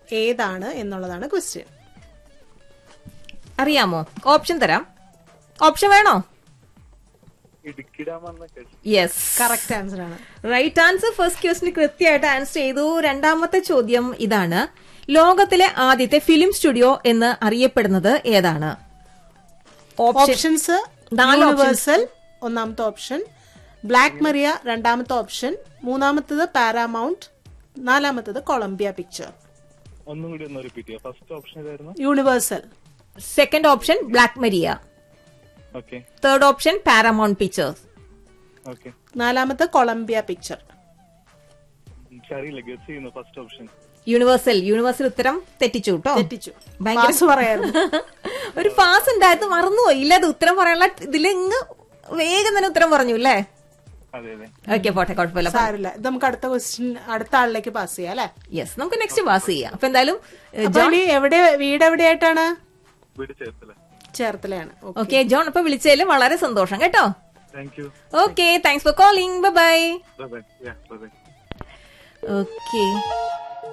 ഏതാണ് എന്നുള്ളതാണ് ക്വസ്റ്റ്യൻ അറിയാമോ ഓപ്ഷൻ തരാം ഓപ്ഷൻ വേണോ ഇടുക്കി ഡാമെന്ന് കേട്ടു യെസ് കറക്റ്റ് ആൻസർ ആണ് റൈറ്റ് ആൻസർ ഫസ്റ്റ് ക്വസ്റ്റിന് കൃത്യമായിട്ട് ആൻസർ ചെയ്തു രണ്ടാമത്തെ ചോദ്യം ഇതാണ് ലോകത്തിലെ ആദ്യത്തെ ഫിലിം സ്റ്റുഡിയോ എന്ന് അറിയപ്പെടുന്നത് ഏതാണ് ഓപ്ഷൻ ഓപ്ഷൻസ് നാല് യൂണിവേഴ്സൽ ഒന്നാമത്തെ ഓപ്ഷൻ ബ്ലാക്ക് മറിയ രണ്ടാമത്തെ ഓപ്ഷൻ മൂന്നാമത്തത് പാരാമൗണ്ട് നാലാമത്തത് കൊളംബിയ പിക്ചർ ഒന്നും കൂടി ഒന്ന് റിപ്പീറ്റ് ചെയ്യാം ഫസ്റ്റ് ഓപ്ഷൻ ഏതായിരുന്നു universal second option black Maria okay third option paramount pictures okay നാലാമത്തെ കൊളംബിയ പിക്ചർ എനിക്കറിയില്ല ഗസ് ചെയ്യുന്നു ഫസ്റ്റ് ഓപ്ഷൻ യൂണിവേഴ്സൽ യൂണിവേഴ്സൽ ഉത്തരം തെറ്റിച്ചു കേട്ടോ തെറ്റിച്ചു ഭയങ്കര- പാസ് പറയായിരുന്നു ഒരു പാസ് ഉണ്ടായിരുന്നു മറന്നുപോയി ഇല്ല അത് ഉത്തരം പറയാനുള്ള ഇതിലിങ്ങ് വേഗം തന്നെ ഉത്തരം പറഞ്ഞു അല്ലേ അതെ അതെ ഓക്കെ പോട്ടെ കുഴപ്പമില്ല സാരില്ല ഇത് നമുക്ക് അടുത്ത ക്വസ്റ്റ്യൻ അടുത്ത ആളിലേക്ക് പാസ് ചെയ്യാം അല്ലെ യെസ് നമുക്ക് നെക്സ്റ്റ് പാസ് ചെയ്യാം അപ്പൊ എന്തായാലും ഏഹ്, അപ്പൊ ഇനി എവിടെ വീട് എവിടെയായിട്ടാണ് വീട് ചേർത്തല ചേർത്തലയാണ് ഓ, ഓക്കെ ജോൺ അപ്പൊ വിളിച്ചതിൽ വളരെ സന്തോഷം കേട്ടോ thank you okay thanks for calling bye bye bye yeah bye bye okay